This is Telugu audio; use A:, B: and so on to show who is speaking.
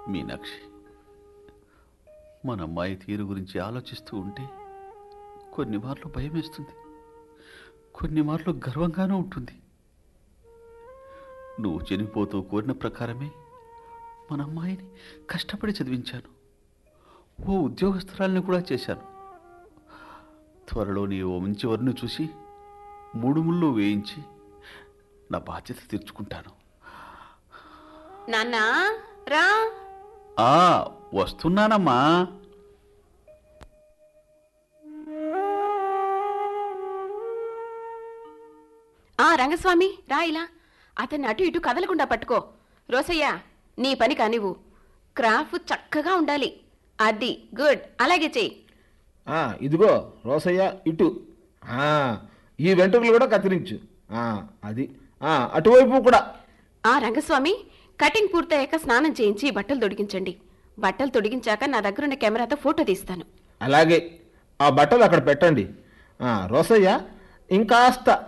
A: మీనాక్షి మన అమ్మాయి తీరు గురించి ఆలోచిస్తూ ఉంటే కొన్ని మార్లు భయం వేస్తుంది కొన్ని మార్లు గర్వంగానూ ఉంటుంది నువ్వు చనిపోతూ కోరిన ప్రకారమే మన అమ్మాయిని కష్టపడి చదివించాను ఓ ఉద్యోగస్తురాల్ని కూడా చేశాను త్వరలో నీ ఓ మంచి వరుని చూసి మూడు ముళ్ళు వేయించి నా బాధ్యత తీర్చుకుంటాను
B: నాన్నా రా
A: ఆ వస్తున్నానమ్మా
B: ఆ రంగస్వామి రా ఇలా అతన్ని అటు ఇటు కదలకుండా పట్టుకో రోసయ్య నీ పని కానివ్వు క్రాఫ్ చక్కగా ఉండాలి అది గుడ్ అలాగే చెయ్యి
C: ఆ, ఇదిగో రోసయ్య ఇటు ఆ, ఈ వెంట్రుకలు కూడా కత్తిరించు ఆ, అది ఆ, అటువైపు కూడా
B: ఆ రంగస్వామి కటింగ్ పూర్తయ్యాక స్నానం చేయించి బట్టలు తొడిగించండి బట్టలు తొడిగించాక నా దగ్గర ఉన్న కెమెరాతో ఫోటో తీస్తాను
C: అలాగే ఆ బట్టలు అక్కడ పెట్టండి ఆ, రోసయ్య ఇంకాస్త